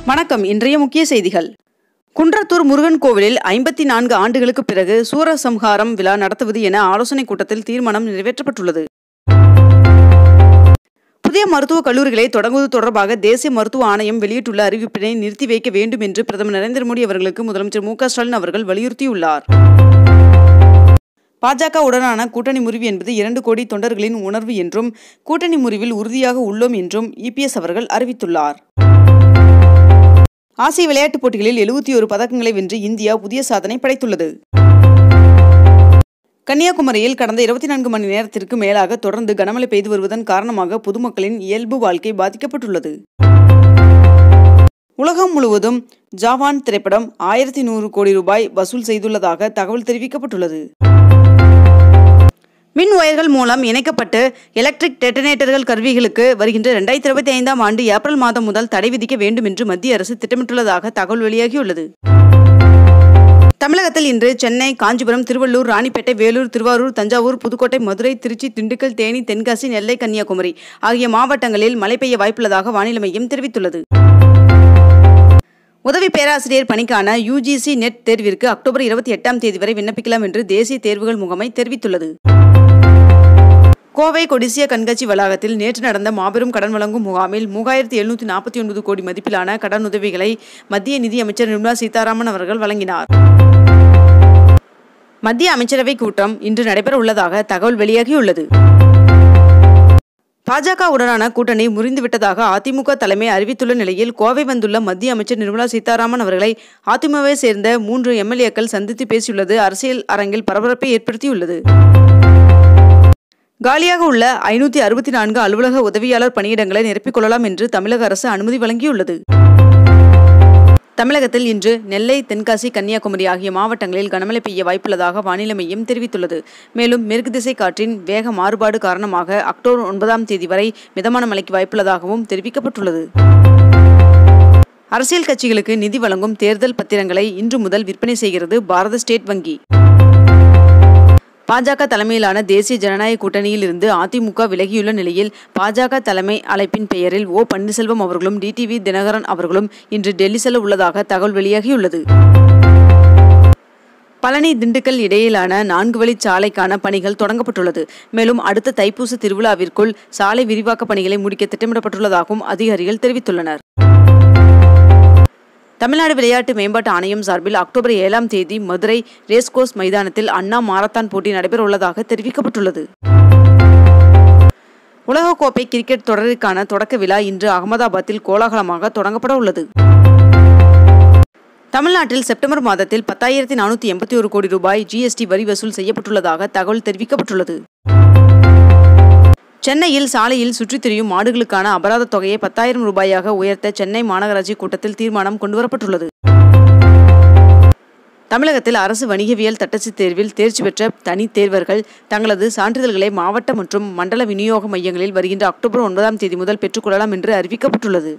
வணக்கம் இன்றைய முக்கிய செய்திகள் குன்றத்தூர் முருகன் கோவிலில் ஐம்பத்தி நான்கு ஆண்டுகளுக்கு பிறகு சூரசம்ஹாரம் விழா நடத்துவது என ஆலோசனைக் கூட்டத்தில் தீர்மானம் நிறைவேற்றப்பட்டுள்ளது புதிய மருத்துவக் கல்லூரிகளை தொடங்குவது தொடர்பாக தேசிய மருத்துவ ஆணையம் வெளியிட்டுள்ள அறிவிப்பினை நிறுத்தி வைக்க வேண்டும் என்று பிரதமர் நரேந்திர மோடி அவர்களுக்கு முதலமைச்சர் மு க ஸ்டாலின் அவர்கள் வலியுறுத்தியுள்ளார் பாஜக உடனான கூட்டணி முறிவு என்பது இரண்டு கோடி தொண்டர்களின் உணர்வு என்றும் கூட்டணி முறிவில் உறுதியாக உள்ளோம் என்றும் இபிஎஸ் அவர்கள் அறிவித்துள்ளார் ஆசிய விளையாட்டுப் போட்டிகளில் எழுபத்தி ஒரு பதக்கங்களை வென்று இந்தியா புதிய சாதனை படைத்துள்ளது கன்னியாகுமரியில் கடந்த இருபத்தி நான்கு மணி நேரத்திற்கு மேலாக தொடர்ந்து கனமழை பெய்து வருவதன் காரணமாக பொதுமக்களின் இயல்பு வாழ்க்கை பாதிக்கப்பட்டுள்ளது உலகம் முழுவதும் ஜாவான் திரைப்படம் ஆயிரத்தி நூறு கோடி ரூபாய் வசூல் செய்துள்ளதாக தகவல் தெரிவிக்கப்பட்டுள்ளது மின் ஒயர்கள் மூலம் இணைக்கப்பட்டு எலக்ட்ரிக் டெட்டனேட்டர்கள் கருவிகளுக்கு வருகின்ற இரண்டாயிரத்தி இருபத்தி ஐந்தாம் ஆண்டு ஏப்ரல் மாதம் முதல் தடை விதிக்க வேண்டும் என்று மத்திய அரசு திட்டமிட்டுள்ளதாக தகவல் வெளியாகியுள்ளது தமிழகத்தில் இன்று சென்னை காஞ்சிபுரம் திருவள்ளூர் ராணிப்பேட்டை வேலூர் திருவாரூர் தஞ்சாவூர் புதுக்கோட்டை மதுரை திருச்சி திண்டுக்கல் தேனி தென்காசி நெல்லை கன்னியாகுமரி ஆகிய மாவட்டங்களில் மழை பெய்ய வாய்ப்புள்ளதாக வானிலை மையம் தெரிவித்துள்ளது உதவி பேராசிரியர் பணிக்கான யுஜிசி நெட் தேர்விற்கு அக்டோபர் இருபத்தி எட்டாம் தேதி வரை விண்ணப்பிக்கலாம் என்று தேசிய தேர்வுகள் முகமை தெரிவித்துள்ளது கோவை கொடிசிய கண்காட்சி வளாகத்தில் நேற்று நடந்த மாபெரும் கடன் வழங்கும் முகாமில் மூவாயிரத்தி எழுநூற்றி நாற்பத்தி ஒன்பது கோடி மதிப்பிலான கடன் உதவிகளை மத்திய நிதியமைச்சர் நிர்மலா சீதாராமன் அவர்கள் வழங்கினார் மத்திய அமைச்சரவை கூட்டம் இன்று நடைபெற உள்ளதாக தகவல் வெளியாகியுள்ளது பாஜக உடனான கூட்டணி முறிந்துவிட்டதாக அதிமுக தலைமை அறிவித்துள்ள நிலையில் கோவை வந்துள்ள மத்திய அமைச்சர் நிர்மலா சீதாராமன் அவர்களை அதிமுகவை சேர்ந்த மூன்று எம்எல்ஏக்கள் சந்தித்து பேசியுள்ளது அரசியல் அரங்கில் பரபரப்பை ஏற்படுத்தியுள்ளது காலியாக உள்ள ஐநூற்றி அறுபத்தி நான்கு அலுவலக உதவியாளர் பணியிடங்களை நிரப்பிக் கொள்ளலாம் என்று தமிழக அரசு அனுமதி வழங்கியுள்ளது தமிழகத்தில் இன்று நெல்லை தென்காசி கன்னியாகுமரி ஆகிய மாவட்டங்களில் கனமழை பெய்ய வாய்ப்புள்ளதாக வானிலை மையம் தெரிவித்துள்ளது மேலும் மேற்கு திசை காற்றின் வேக மாறுபாடு காரணமாக அக்டோபர் ஒன்பதாம் தேதி வரை மிதமான மழைக்கு வாய்ப்புள்ளதாகவும் தெரிவிக்கப்பட்டுள்ளது அரசியல் கட்சிகளுக்கு நிதி வழங்கும் தேர்தல் பத்திரங்களை இன்று முதல் விற்பனை செய்கிறது பாரத ஸ்டேட் வங்கி பாஜக தலைமையிலான தேசிய ஜனநாயக கூட்டணியில் இருந்து அதிமுக விலகியுள்ள நிலையில் பாஜக தலைமை அழைப்பின் பெயரில் ஓ பன்னீர்செல்வம் அவர்களும் டிடிவி தினகரன் அவர்களும் இன்று டெல்லி செல்ல உள்ளதாக தகவல் வெளியாகியுள்ளது பழனி திண்டுக்கல் இடையிலான நான்கு வழி சாலைக்கான பணிகள் தொடங்கப்பட்டுள்ளது மேலும் அடுத்த தைப்பூச திருவிழாவிற்குள் சாலை விரிவாக்க பணிகளை முடிக்க திட்டமிடப்பட்டுள்ளதாகவும் அதிகாரிகள் தெரிவித்துள்ளனர் தமிழ்நாடு விளையாட்டு மேம்பாட்டு ஆணையம் சார்பில் அக்டோபர் ஏழாம் தேதி மதுரை ரேஸ்கோர்ஸ் மைதானத்தில் அண்ணா மாரத்தான் போட்டி நடைபெற உள்ளதாக தெரிவிக்கப்பட்டுள்ளது உலகக்கோப்பை கிரிக்கெட் தொடருக்கான தொடக்க விழா இன்று அகமதாபாத்தில் கோலாகலமாக தொடங்கப்பட உள்ளது தமிழ்நாட்டில் செப்டம்பர் மாதத்தில் பத்தாயிரத்தி நானூற்றி எண்பத்தி ஒரு கோடி ரூபாய் ஜிஎஸ்டி வரி வசூல் செய்யப்பட்டுள்ளதாக தகவல் தெரிவிக்கப்பட்டுள்ளது சென்னையில் சாலையில் சுற்றித் திரியும் மாடுகளுக்கான அபராத தொகையை பத்தாயிரம் ரூபாயாக உயர்த்த சென்னை மாநகராட்சி கூட்டத்தில் தீர்மானம் கொண்டுவரப்பட்டுள்ளது தமிழகத்தில் அரசு வணிகவியல் தட்டச்சு தேர்வில் தேர்ச்சி பெற்ற தனித் தேர்வர்கள் தங்களது சான்றிதழ்களை மாவட்ட மற்றும் மண்டல விநியோக மையங்களில் வருகின்ற அக்டோபர் ஒன்பதாம் தேதி முதல் பெற்றுக்கொள்ளலாம் என்று அறிவிக்கப்பட்டுள்ளது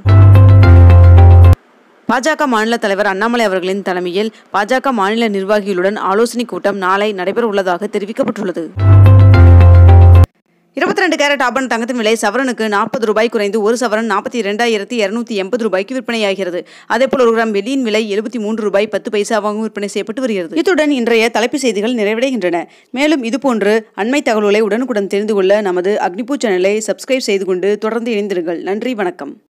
பாஜக மாநில தலைவர் அண்ணாமலை அவர்களின் தலைமையில் பாஜக மாநில நிர்வாகிகளுடன் ஆலோசனைக் கூட்டம் நாளை நடைபெற உள்ளதாக தெரிவிக்கப்பட்டுள்ளது இருபத்தி ரெண்டு கேரட் ஆபன் தங்கத்தின் விலை சவரனுக்கு நாற்பது ரூபாய் குறைந்து ஒரு சவரன் நாற்பத்தி இரண்டாயிரத்தி இருநூத்தி எண்பது ரூபாய்க்கு விற்பனையாகிறது அதேபோல் ஒரு கிராம் வெள்ளியின் விலை எழுபத்தி மூன்று ரூபாய் பத்து பைசாவாகவும் விற்பனை செய்யப்பட்டு வருகிறது இத்துடன் இன்றைய தலைப்பு செய்திகள் நிறைவடைகின்றன மேலும் இதுபோன்று அண்மை தகவல்களை உடனுக்குடன் தெரிந்து கொள்ள நமது அக்னிபூ சேனலை சப்ஸ்கிரைப் செய்து கொண்டு தொடர்ந்து இணைந்திருங்கள் நன்றி வணக்கம்